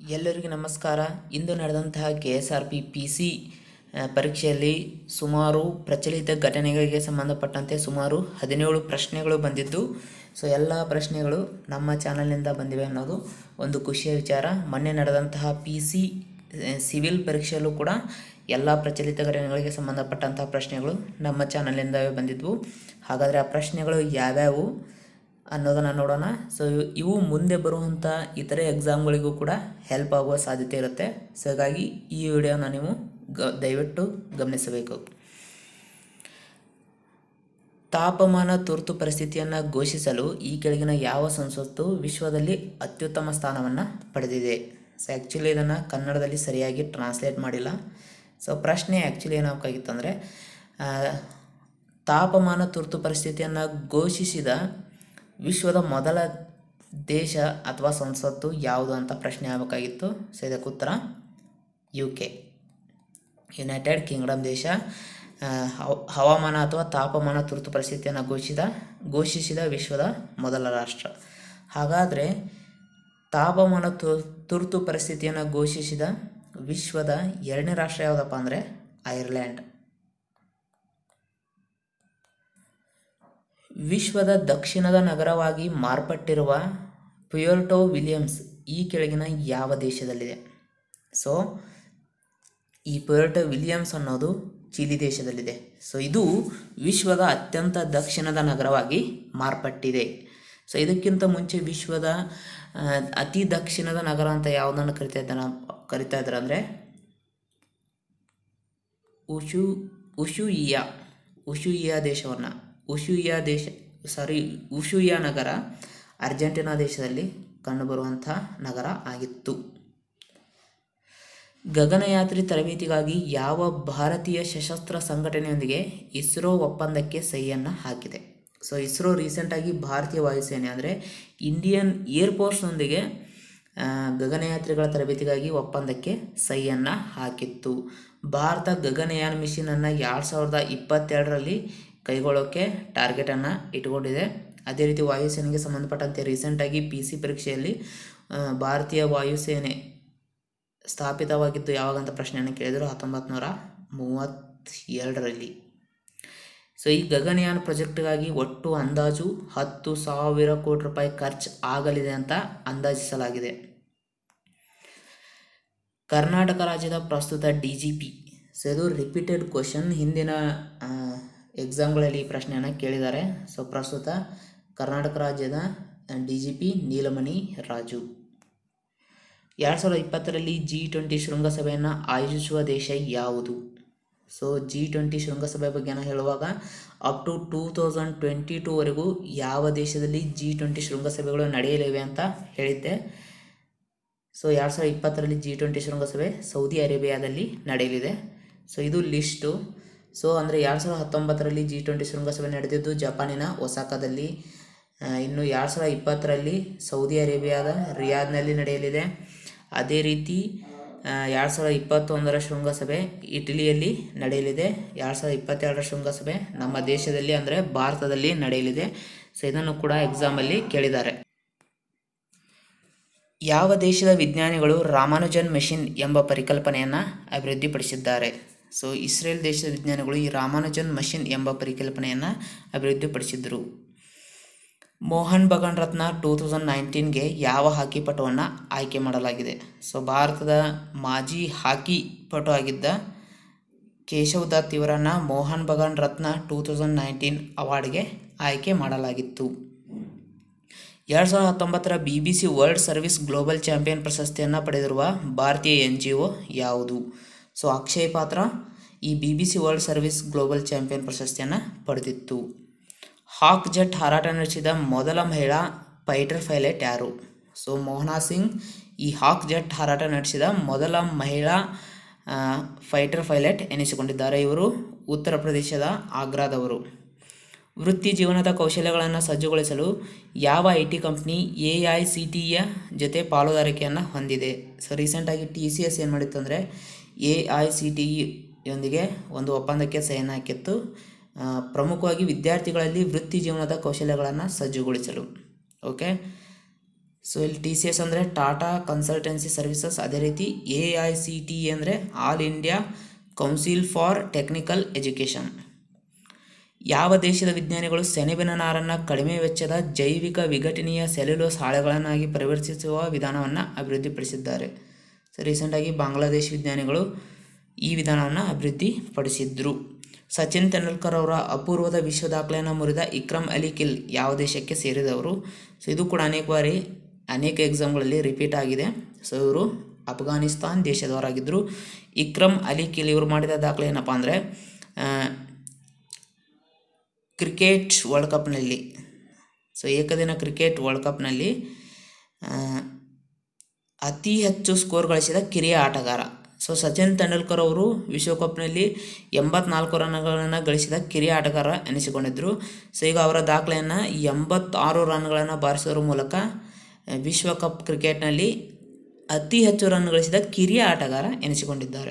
ಎಲ್ಲರಿಗೂ ನಮಸ್ಕಾರ ಇಂದು ನಡೆದಂತಹ K S R P P C ಪರೀಕ್ಷೆಯಲ್ಲಿ ಸುಮಾರು ಪ್ರಚಲಿತ ಘಟನೆಗಳಿಗೆ ಸಂಬಂಧಪಟ್ಟಂತೆ ಸುಮಾರು ಹದಿನೇಳು ಪ್ರಶ್ನೆಗಳು ಬಂದಿದ್ದು ಸೊ ಎಲ್ಲ ಪ್ರಶ್ನೆಗಳು ನಮ್ಮ ಚಾನಲ್ನಿಂದ ಬಂದಿವೆ ಅನ್ನೋದು ಒಂದು ಖುಷಿಯ ವಿಚಾರ ಮೊನ್ನೆ ನಡೆದಂತಹ ಪಿ ಸಿ ಸಿವಿಲ್ ಪರೀಕ್ಷೆಯಲ್ಲೂ ಕೂಡ ಎಲ್ಲ ಪ್ರಚಲಿತ ಘಟನೆಗಳಿಗೆ ಸಂಬಂಧಪಟ್ಟಂತಹ ಪ್ರಶ್ನೆಗಳು ನಮ್ಮ ಚಾನಲ್ನಿಂದವೇ ಬಂದಿದ್ವು ಹಾಗಾದರೆ ಆ ಪ್ರಶ್ನೆಗಳು ಯಾವ್ಯಾವು ಅನ್ನೋದನ್ನು ನೋಡೋಣ ಸೊ ಇವು ಮುಂದೆ ಬರುವಂಥ ಇತರೆ ಎಕ್ಸಾಮ್ಗಳಿಗೂ ಕೂಡ ಹೆಲ್ಪ್ ಆಗುವ ಸಾಧ್ಯತೆ ಇರುತ್ತೆ ಸೊ ಹಾಗಾಗಿ ಈ ವಿಡಿಯೋನ ನೀವು ಗ ದಯವಿಟ್ಟು ಗಮನಿಸಬೇಕು ತಾಪಮಾನ ತುರ್ತು ಪರಿಸ್ಥಿತಿಯನ್ನು ಘೋಷಿಸಲು ಈ ಕೆಳಗಿನ ಯಾವ ಸಂಸತ್ತು ವಿಶ್ವದಲ್ಲಿ ಅತ್ಯುತ್ತಮ ಸ್ಥಾನವನ್ನು ಪಡೆದಿದೆ ಸೊ ಆ್ಯಕ್ಚುಲಿ ಇದನ್ನು ಕನ್ನಡದಲ್ಲಿ ಸರಿಯಾಗಿ ಟ್ರಾನ್ಸ್ಲೇಟ್ ಮಾಡಿಲ್ಲ ಸೊ ಪ್ರಶ್ನೆ ಆ್ಯಕ್ಚುಲಿ ಏನಾಗಬೇಕಾಗಿತ್ತು ಅಂದರೆ ತಾಪಮಾನ ತುರ್ತು ಪರಿಸ್ಥಿತಿಯನ್ನು ಘೋಷಿಸಿದ ವಿಶ್ವದ ಮೊದಲ ದೇಶ ಅಥವಾ ಸಂಸತ್ತು ಯಾವುದು ಅಂತ ಪ್ರಶ್ನೆ ಆಗಬೇಕಾಗಿತ್ತು ಸೊ ಇದಕ್ಕೆ ಉತ್ತರ ಯು ಕೆ ಯುನೈಟೆಡ್ ಕಿಂಗ್ಡಮ್ ದೇಶ ಆ, ಹವ- ಹವಾಮಾನ ಅಥವಾ ತಾಪಮಾನ ತುರ್ತು ಪರಿಸ್ಥಿತಿಯನ್ನು ಘೋಷಿಸಿದ ಘೋಷಿಸಿದ ವಿಶ್ವದ ಮೊದಲ ರಾಷ್ಟ್ರ ಹಾಗಾದರೆ ತಾಪಮಾನ ತು ತುರ್ತು ಪರಿಸ್ಥಿತಿಯನ್ನು ಘೋಷಿಸಿದ ವಿಶ್ವದ ಎರಡನೇ ರಾಷ್ಟ್ರ ಯಾವುದಪ್ಪ ಅಂದರೆ ಐರ್ಲ್ಯಾಂಡ್ ವಿಶ್ವದ ದಕ್ಷಿಣದ ನಗರವಾಗಿ ಮಾರ್ಪಟ್ಟಿರುವ ಪ್ಯುಯರ್ಟೋ ವಿಲಿಯಮ್ಸ್ ಈ ಕೆಳಗಿನ ಯಾವ ದೇಶದಲ್ಲಿದೆ ಸೊ ಈ ಪ್ಯುಯರ್ಟೋ ವಿಲಿಯಮ್ಸ್ ಅನ್ನೋದು ಚಿಲಿ ದೇಶದಲ್ಲಿದೆ ಸೊ ಇದು ವಿಶ್ವದ ಅತ್ಯಂತ ದಕ್ಷಿಣದ ನಗರವಾಗಿ ಮಾರ್ಪಟ್ಟಿದೆ ಸೊ ಇದಕ್ಕಿಂತ ಮುಂಚೆ ವಿಶ್ವದ ಆ, ಅತಿ ದಕ್ಷಿಣದ ನಗರ ಅಂತ ಯಾವುದನ್ನು ಕರಿತಾ ಇದ್ದಾರ ಕರಿತಾ ಇದ್ದಾರೆ ಅಂದರೆ ಉಶು ಉಶುಯಿಯಾ ಉಶುಯಿಯಾ ದೇಶವನ್ನು ಉಶುಯಿಯಾ ದೇಶ ಸಾರಿ ಉಶುಯಿಯಾ ನಗರ ಅರ್ಜೆಂಟೀನಾ ದೇಶದಲ್ಲಿ ಕಂಡುಬರುವಂಥ ನಗರ ಆಗಿತ್ತು ಗಗನಯಾತ್ರಿ ತರಬೇತಿಗಾಗಿ ಯಾವ ಭಾರತೀಯ ಸಶಸ್ತ್ರ ಸಂಘಟನೆಯೊಂದಿಗೆ ಇಸ್ರೋ ಒಪ್ಪಂದಕ್ಕೆ ಸಹಿಯನ್ನು ಹಾಕಿದೆ ಸೊ ಇಸ್ರೋ ರೀಸೆಂಟಾಗಿ ಭಾರತೀಯ ವಾಯುಸೇನೆ ಅಂದರೆ ಇಂಡಿಯನ್ ಏರ್ಫೋರ್ಸ್ನೊಂದಿಗೆ ಆ, ಗಗನಯಾತ್ರಿಗಳ ತರಬೇತಿಗಾಗಿ ಒಪ್ಪಂದಕ್ಕೆ ಸಹಿಯನ್ನು ಹಾಕಿತ್ತು ಭಾರತ ಗಗನಯಾನ ಮಿಷನನ್ನು ಎರಡು ಸಾವಿರದ ಇಪ್ಪತ್ತೆರಡರಲ್ಲಿ ಕೈಗೊಳ್ಳೋಕ್ಕೆ ಟಾರ್ಗೆಟನ್ನು ಇಟ್ಕೊಂಡಿದೆ ಅದೇ ರೀತಿ ವಾಯುಸೇನೆಗೆ ಸಂಬಂಧಪಟ್ಟಂತೆ ರೀಸೆಂಟಾಗಿ ಪಿ ಸಿ ಪರೀಕ್ಷೆಯಲ್ಲಿ ಆ, ಭಾರತೀಯ ವಾಯುಸೇನೆ ಸ್ಥಾಪಿತವಾಗಿದ್ದು ಯಾವಾಗಂತ ಪ್ರಶ್ನೆಯನ್ನು ಕೇಳಿದರು ಹತ್ತೊಂಬತ್ತು ನೂರ ಮೂವತ್ತೆರಡರಲ್ಲಿ ಸೊ ಈ ಗಗನಯಾನ ಪ್ರಾಜೆಕ್ಟ್ಗಾಗಿ ಒಟ್ಟು ಅಂದಾಜು ಹತ್ತು ಸಾವಿರ ಕೋಟಿ ರೂಪಾಯಿ ಖರ್ಚು ಆಗಲಿದೆ ಅಂತ ಅಂದಾಜಿಸಲಾಗಿದೆ ಕರ್ನಾಟಕ ರಾಜ್ಯದ ಪ್ರಸ್ತುತ ಡಿ ಜಿ ಪಿ ಸೊ ಇದು ರಿಪೀಟೆಡ್ ಕ್ವಶನ್ ಹಿಂದಿನ ಎಕ್ಸಾಮ್ಗಳಲ್ಲಿ ಈ ಪ್ರಶ್ನೆಯನ್ನು ಕೇಳಿದ್ದಾರೆ ಸೊ ಪ್ರಸ್ತುತ ಕರ್ನಾಟಕ ರಾಜ್ಯದ D G P Neelamani Raju ಎರಡು ಸಾವಿರದ ಇಪ್ಪತ್ತರಲ್ಲಿ ಜಿ ಟ್ವೆಂಟಿ ಶೃಂಗಸಭೆಯನ್ನು ಆಯೋಜಿಸುವ ದೇಶ ಯಾವುದು ಸೊ ಜಿ ಟ್ವೆಂಟಿ ಶೃಂಗಸಭೆ ಬಗ್ಗೆ ನಾನು ಹೇಳುವಾಗ up to two thousand twenty ಟೂವರೆಗೂ ಯಾವ ದೇಶದಲ್ಲಿ ಜಿ ಟ್ವೆಂಟಿ ಶೃಂಗಸಭೆಗಳು ನಡೆಯಲಿವೆ ಅಂತ ಹೇಳಿದ್ದೆ ಸೊ ಎರಡು ಸಾವಿರದ ಇಪ್ಪತ್ತರಲ್ಲಿ ಜಿ ಟ್ವೆಂಟಿ ಶೃಂಗಸಭೆ ಸೌದಿ ಅರೇಬಿಯಾದಲ್ಲಿ ನಡೆಯಲಿದೆ ಸೊ ಇದು ಲಿಸ್ಟು ಸೊ ಅಂದರೆ ಎರಡು ಸಾವಿರದ ಹತ್ತೊಂಬತ್ತರಲ್ಲಿ ಜಿ ಟ್ವೆಂಟಿ ಶೃಂಗಸಭೆ ನಡೆದಿದ್ದು ಜಪಾನಿನ ಒಸಾಕಾದಲ್ಲಿ ಆ, ಇನ್ನು ಎರಡು ಸಾವಿರದ ಇಪ್ಪತ್ತರಲ್ಲಿ ಸೌದಿ ಅರೇಬಿಯಾದ ರಿಯಾದ್ನಲ್ಲಿ ನಡೆಯಲಿದೆ ಅದೇ ರೀತಿ ಆ, ಎರಡು ಸಾವಿರದ ಇಪ್ಪತ್ತೊಂದರ ಶೃಂಗಸಭೆ ಇಟಲಿಯಲ್ಲಿ ನಡೆಯಲಿದೆ ಎರಡು ಸಾವಿರದ ಇಪ್ಪತ್ತೆರಡರ ಶೃಂಗಸಭೆ ನಮ್ಮ ದೇಶದಲ್ಲಿ ಅಂದರೆ ಭಾರತದಲ್ಲಿ ನಡೆಯಲಿದೆ ಸೊ ಇದನ್ನು ಕೂಡ ಎಕ್ಸಾಮಲ್ಲಿ ಕೇಳಿದ್ದಾರೆ ಯಾವ ದೇಶದ ವಿಜ್ಞಾನಿಗಳು ರಾಮಾನುಜನ್ ಮೆಷಿನ್ ಎಂಬ ಪರಿಕಲ್ಪನೆಯನ್ನು ಅಭಿವೃದ್ಧಿಪಡಿಸಿದ್ದಾರೆ ಸೊ ಇಸ್ರೇಲ್ ದೇಶದ ವಿಜ್ಞಾನಿಗಳು ಈ ರಾಮಾನುಜನ್ ಮಷಿನ್ ಎಂಬ ಪರಿಕಲ್ಪನೆಯನ್ನು ಅಭಿವೃದ್ಧಿಪಡಿಸಿದರು ಮೋಹನ್ ಬಗಾನ್ ರತ್ನ ಟೂ ತೌಸಂಡ್ ನೈನ್ಟೀನ್ಗೆ ಯಾವ ಹಾಕಿ ಪಟುವನ್ನು ಆಯ್ಕೆ ಮಾಡಲಾಗಿದೆ ಸೊ ಭಾರತದ ಮಾಜಿ ಹಾಕಿ ಪಟು ಆಗಿದ್ದ ಕೇಶವ್ ದತ್ ಇವರನ್ನು Mohun Bagan Ratna two thousand nineteen ಅವಾರ್ಡ್ಗೆ ಆಯ್ಕೆ ಮಾಡಲಾಗಿತ್ತು ಎರಡು ಸಾವಿರದ ಹತ್ತೊಂಬತ್ತರ B B C world service global champion ಪ್ರಶಸ್ತಿಯನ್ನು ಪಡೆದಿರುವ ಭಾರತೀಯ ಎನ್ ಜಿ ಒ ಯಾವುದು ಸೊ ಅಕ್ಷಯ್ ಪಾತ್ರ ಈ B B C world service global champion ಪ್ರಶಸ್ತಿಯನ್ನು ಪಡೆದಿತ್ತು ಹಾಕ್ ಜೆಟ್ ಹಾರಾಟ ನಡೆಸಿದ ಮೊದಲ ಮಹಿಳಾ ಫೈಟರ್ ಪೈಲಟ್ ಯಾರು ಸೊ ಮೋಹನಾ ಸಿಂಗ್ ಈ ಹಾಕ್ ಜೆಟ್ ಹಾರಾಟ ನಡೆಸಿದ ಮೊದಲ ಮಹಿಳಾ ಆ, ಫೈಟರ್ ಪೈಲಟ್ ಎನಿಸಿಕೊಂಡಿದ್ದಾರೆ ಇವರು ಉತ್ತರ ಪ್ರದೇಶದ ಆಗ್ರಾದವರು ವೃತ್ತಿ ಜೀವನದ ಕೌಶಲ್ಯಗಳನ್ನು ಸಜ್ಜುಗೊಳಿಸಲು ಯಾವ I T company A I C ಟಿಯ ಜೊತೆ ಪಾಲುದಾರಿಕೆಯನ್ನು ಹೊಂದಿದೆ ಸೊ ರೀಸೆಂಟಾಗಿ ಟಿ ಸಿ ಎಸ್ ಏನು ಮಾಡಿತ್ತು ಅಂದರೆ ಎ ಐ ಸಿ ಟಿ ಯೊಂದಿಗೆ ಒಂದು ಒಪ್ಪಂದಕ್ಕೆ ಸಹಿಯನ್ನು ಹಾಕಿತ್ತು ಆ, ಪ್ರಮುಖವಾಗಿ ವಿದ್ಯಾರ್ಥಿಗಳಲ್ಲಿ ವೃತ್ತಿ ಜೀವನದ ಕೌಶಲ್ಯಗಳನ್ನು ಸಜ್ಜುಗೊಳಿಸಲು ಓಕೆ ಸೊ ಇಲ್ಲಿ ಟಿ ಸಿ ಎಸ್ ಅಂದರೆ ಟಾಟಾ ಕನ್ಸಲ್ಟೆನ್ಸಿ ಸರ್ವಿಸಸ್ ಅದೇ ರೀತಿ ಎ ಐ ಸಿ ಟಿ ಅಂದರೆ all India council for technical education ಯಾವ ದೇಶದ ವಿಜ್ಞಾನಿಗಳು ಸೆಣಬಿನ ನಾರನ್ನು ಕಡಿಮೆ ವೆಚ್ಚದ ಜೈವಿಕ ವಿಘಟನೀಯ ಸೆಲ್ಯುಲೋಸ್ ಹಾಳೆಗಳನ್ನಾಗಿ ಪರಿವರ್ತಿಸುವ ವಿಧಾನವನ್ನು ಅಭಿವೃದ್ಧಿಪಡಿಸಿದ್ದಾರೆ ಸೊ ರೀಸೆಂಟಾಗಿ ಬಾಂಗ್ಲಾದೇಶ ವಿಜ್ಞಾನಿಗಳು ಈ ವಿಧಾನವನ್ನು ಅಭಿವೃದ್ಧಿಪಡಿಸಿದ್ರು ಸಚಿನ್ ತೆಂಡೂಲ್ಕರ್ ಅವರ ಅಪೂರ್ವದ ವಿಶ್ವ ದಾಖಲೆಯನ್ನು ಮುರಿದ ಇಕ್ರಮ್ ಅಲಿ ಕಿಲ್ ಯಾವ ದೇಶಕ್ಕೆ ಸೇರಿದವರು ಸೊ ಇದು ಕೂಡ ಅನೇಕ ಬಾರಿ ಅನೇಕ ಎಕ್ಸಾಮ್ಗಳಲ್ಲಿ ರಿಪೀಟ್ ಆಗಿದೆ ಸೊ ಇವರು ಅಫ್ಘಾನಿಸ್ತಾನ್ ದೇಶದವರಾಗಿದ್ದರು ಇಕ್ರಮ್ ಅಲಿ ಕಿಲ್ ಇವರು ಮಾಡಿದ ದಾಖಲೆ ಏನಪ್ಪ ಅಂದರೆ ಕ್ರಿಕೆಟ್ ವರ್ಲ್ಡ್ ಕಪ್ನಲ್ಲಿ ಸೊ ಏಕದಿನ ಕ್ರಿಕೆಟ್ ವರ್ಲ್ಡ್ ಕಪ್ನಲ್ಲಿ ಅತಿ ಹೆಚ್ಚು ಸ್ಕೋರ್ ಗಳಿಸಿದ ಕಿರಿಯ ಆಟಗಾರ ಸೊ ಸಚಿನ್ ತೆಂಡೂಲ್ಕರ್ ಅವರು ವಿಶ್ವಕಪ್ನಲ್ಲಿ ಎಂಬತ್ನಾಲ್ಕು ರನ್ಗಳನ್ನು ಗಳಿಸಿದ ಕಿರಿಯ ಆಟಗಾರ ಎನಿಸಿಕೊಂಡಿದ್ದರು ಸೊ ಈಗ ಅವರ ದಾಖಲೆಯನ್ನು ಎಂಬತ್ತಾರು ರನ್ಗಳನ್ನು ಬಾರಿಸೋದ್ರ ಮೂಲಕ ವಿಶ್ವಕಪ್ ಕ್ರಿಕೆಟ್ನಲ್ಲಿ ಅತಿ ಹೆಚ್ಚು ರನ್ ಗಳಿಸಿದ ಕಿರಿಯ ಆಟಗಾರ ಎನಿಸಿಕೊಂಡಿದ್ದಾರೆ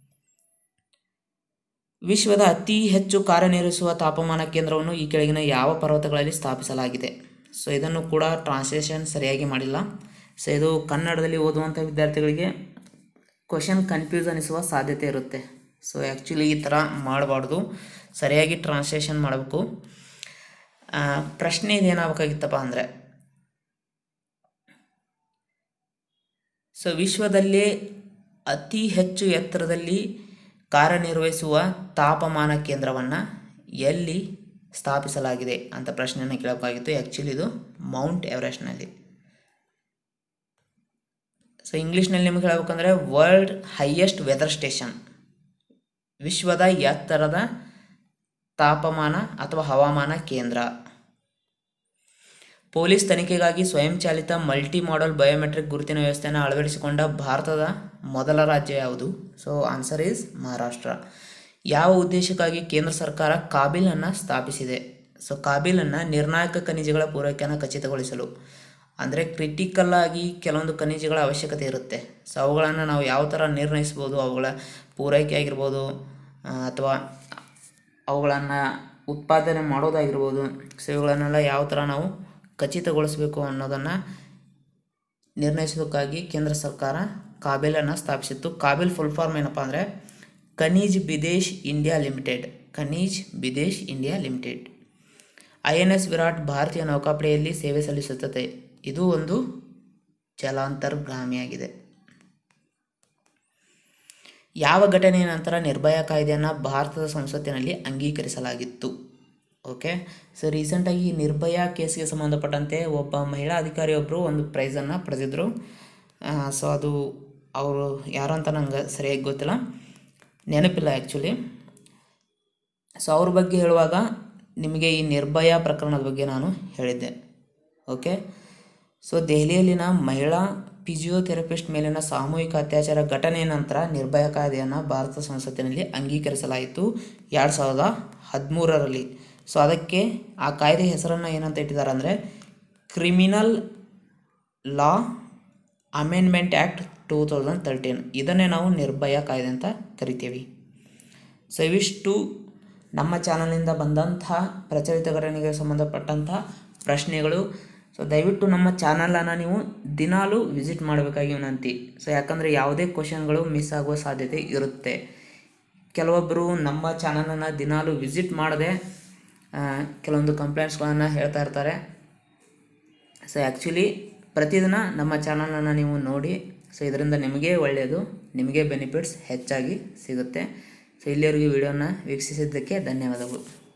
ವಿಶ್ವದ ಅತಿ ಹೆಚ್ಚು ಕಾರ್ಯನಿರ್ವಹಿಸುವ ತಾಪಮಾನ ಕೇಂದ್ರವನ್ನು ಈ ಕೆಳಗಿನ ಯಾವ ಪರ್ವತಗಳಲ್ಲಿ ಸ್ಥಾಪಿಸಲಾಗಿದೆ ಸೊ ಇದನ್ನು ಕೂಡ ಟ್ರಾನ್ಸ್ಲೇಷನ್ ಸರಿಯಾಗಿ ಮಾಡಿಲ್ಲ ಸೊ ಇದು ಕನ್ನಡದಲ್ಲಿ ಓದುವಂಥ ವಿದ್ಯಾರ್ಥಿಗಳಿಗೆ ಕ್ವಶನ್ ಕನ್ಫ್ಯೂಸ್ ಅನಿಸುವ ಸಾಧ್ಯತೆ ಇರುತ್ತೆ ಸೊ ಆ್ಯಕ್ಚುಲಿ ಈ ಥರ ಮಾಡಬಾರ್ದು ಸರಿಯಾಗಿ ಟ್ರಾನ್ಸ್ಲೇಷನ್ ಮಾಡಬೇಕು ಪ್ರಶ್ನೆ ಇದೇನಾಗಬೇಕಾಗಿತ್ತಪ್ಪ ಅಂದರೆ ಸೊ ವಿಶ್ವದಲ್ಲೇ ಅತಿ ಹೆಚ್ಚು ಎತ್ತರದಲ್ಲಿ ಕಾರ್ಯನಿರ್ವಹಿಸುವ ತಾಪಮಾನ ಕೇಂದ್ರವನ್ನು ಎಲ್ಲಿ ಸ್ಥಾಪಿಸಲಾಗಿದೆ ಅಂತ ಪ್ರಶ್ನೆಯನ್ನು ಕೇಳಬೇಕಾಗಿತ್ತು ಆ್ಯಕ್ಚುಲಿ ಇದು ಮೌಂಟ್ ಎವರೆಸ್ಟ್ನಲ್ಲಿ ಸೊ ಇಂಗ್ಲೀಷ್ನಲ್ಲಿ ನಿಮಗೆ ಹೇಳಬೇಕಂದ್ರೆ ವರ್ಲ್ಡ್ ಹೈಯೆಸ್ಟ್ ವೆದರ್ ಸ್ಟೇಷನ್ ವಿಶ್ವದ ಎತ್ತರದ ತಾಪಮಾನ ಅಥವಾ ಹವಾಮಾನ ಕೇಂದ್ರ ಪೊಲೀಸ್ ತನಿಖೆಗಾಗಿ ಸ್ವಯಂಚಾಲಿತ ಮಲ್ಟಿ ಮಾಡೆಲ್ ಬಯೋಮೆಟ್ರಿಕ್ ಗುರುತಿನ ವ್ಯವಸ್ಥೆಯನ್ನು ಅಳವಡಿಸಿಕೊಂಡ ಭಾರತದ ಮೊದಲ ರಾಜ್ಯ ಯಾವುದು ಸೊ ಆನ್ಸರ್ ಈಸ್ ಮಹಾರಾಷ್ಟ್ರ ಯಾವ ಉದ್ದೇಶಕ್ಕಾಗಿ ಕೇಂದ್ರ ಸರ್ಕಾರ ಕಾಬಿಲನ್ನು ಸ್ಥಾಪಿಸಿದೆ ಸೊ ಕಾಬಿಲನ್ನು ನಿರ್ಣಾಯಕ ಖನಿಜಗಳ ಪೂರೈಕೆಯನ್ನು ಖಚಿತಗೊಳಿಸಲು ಅಂದರೆ ಕ್ರಿಟಿಕಲ್ ಆಗಿ ಕೆಲವೊಂದು ಖನಿಜಗಳ ಅವಶ್ಯಕತೆ ಇರುತ್ತೆ ಸೊ ಅವುಗಳನ್ನು ನಾವು ಯಾವ ಥರ ನಿರ್ಣಯಿಸ್ಬೋದು ಅವುಗಳ ಪೂರೈಕೆ ಆಗಿರ್ಬೋದು ಅಥವಾ ಅವುಗಳನ್ನು ಉತ್ಪಾದನೆ ಮಾಡೋದಾಗಿರ್ಬೋದು ಸೊ ಇವುಗಳನ್ನೆಲ್ಲ ಯಾವ ಥರ ನಾವು ಖಚಿತಗೊಳಿಸಬೇಕು ಅನ್ನೋದನ್ನು ನಿರ್ಣಯಿಸೋದಕ್ಕಾಗಿ ಕೇಂದ್ರ ಸರ್ಕಾರ ಕಾಬಿಲನ್ನು ಸ್ಥಾಪಿಸಿತ್ತು ಕಾಬಿಲ್ ಫುಲ್ ಫಾರ್ಮ್ ಏನಪ್ಪ ಅಂದರೆ Khanij Bidesh India limited Khanij Bidesh India limited I N S Viraat ಭಾರತೀಯ ನೌಕಾಪಡೆಯಲ್ಲಿ ಸೇವೆ ಸಲ್ಲಿಸುತ್ತದೆ ಇದು ಒಂದು ಜಲಾಂತರ್ಗಾಮಿಯಾಗಿದೆ ಯಾವ ಘಟನೆಯ ನಂತರ ನಿರ್ಭಯ ಕಾಯ್ದೆಯನ್ನು ಭಾರತದ ಸಂಸತ್ತಿನಲ್ಲಿ ಅಂಗೀಕರಿಸಲಾಗಿತ್ತು ಓಕೆ ಸೊ ರೀಸೆಂಟಾಗಿ ಈ ನಿರ್ಭಯ ಕೇಸ್ಗೆ ಸಂಬಂಧಪಟ್ಟಂತೆ ಒಬ್ಬ ಮಹಿಳಾ ಅಧಿಕಾರಿಯೊಬ್ಬರು ಒಂದು ಪ್ರೈಸನ್ನು ಪಡೆದಿದ್ದರು ಸೊ ಅದು ಅವರು ಯಾರು ಅಂತ ನಂಗೆ ಸರಿಯಾಗಿ ಗೊತ್ತಿಲ್ಲ ನೆನಪಿಲ್ಲ ಆ್ಯಕ್ಚುಲಿ ಸೊ ಅವ್ರ ಬಗ್ಗೆ ಹೇಳುವಾಗ ನಿಮಗೆ ಈ ನಿರ್ಭಯ ಪ್ರಕರಣದ ಬಗ್ಗೆ ನಾನು ಹೇಳಿದ್ದೆ ಓಕೆ ಸೊ ದೆಹಲಿಯಲ್ಲಿನ ಮಹಿಳಾ ಫಿಸಿಯೋಥೆರಪಿಸ್ಟ್ ಮೇಲಿನ ಸಾಮೂಹಿಕ ಅತ್ಯಾಚಾರ ಘಟನೆಯ ನಂತರ ನಿರ್ಭಯ ಕಾಯ್ದೆಯನ್ನು ಭಾರತ ಸಂಸತ್ತಿನಲ್ಲಿ ಅಂಗೀಕರಿಸಲಾಯಿತು ಎರಡು ಸಾವಿರದ ಹದಿಮೂರರಲ್ಲಿ ಸೊ ಅದಕ್ಕೆ ಆ ಕಾಯ್ದೆ ಹೆಸರನ್ನು ಏನಂತ ಇಟ್ಟಿದ್ದಾರೆ ಅಂದರೆ criminal law amendment act two thousand thirteen ಇದನ್ನೇ ನಾವು ನಿರ್ಭಯ ಕಾಯ್ದೆ ಅಂತ ಕರಿತೀವಿ ಸೊ ಇವಿಷ್ಟು ನಮ್ಮ ಚಾನಲಿಂದ ಬಂದಂಥ ಪ್ರಚಲಿತ ಘಟನೆಗೆ ಸಂಬಂಧಪಟ್ಟಂಥ ಪ್ರಶ್ನೆಗಳು ಸೊ ದಯವಿಟ್ಟು ನಮ್ಮ ಚಾನಲನ್ನು ನೀವು ದಿನಾಲೂ ವಿಸಿಟ್ ಮಾಡಬೇಕಾಗಿ ವಿನಂತಿ ಸೊ ಯಾಕಂದರೆ ಯಾವುದೇ ಕ್ವಶನ್ಗಳು ಮಿಸ್ ಆಗುವ ಸಾಧ್ಯತೆ ಇರುತ್ತೆ ಕೆಲವೊಬ್ಬರು ನಮ್ಮ ಚಾನಲನ್ನು ದಿನಾಲೂ ವಿಸಿಟ್ ಮಾಡದೆ ಆ, ಕೆಲವೊಂದು ಕಂಪ್ಲೇಂಟ್ಸ್ಗಳನ್ನು ಹೇಳ್ತಾ ಇರ್ತಾರೆ ಸೊ ಆ್ಯಕ್ಚುಲಿ ಪ್ರತಿದಿನ ನಮ್ಮ ಚಾನಲನ್ನು ನೀವು ನೋಡಿ ಸೊ ಇದರಿಂದ ನಿಮಗೇ ಒಳ್ಳೆಯದು ನಿಮಗೆ ಬೆನಿಫಿಟ್ಸ್ ಹೆಚ್ಚಾಗಿ ಸಿಗುತ್ತೆ ಸೊ ಇಲ್ಲಿವರೆಗೂ ವಿಡಿಯೋನ ವೀಕ್ಷಿಸಿದ್ದಕ್ಕೆ ಧನ್ಯವಾದಗಳು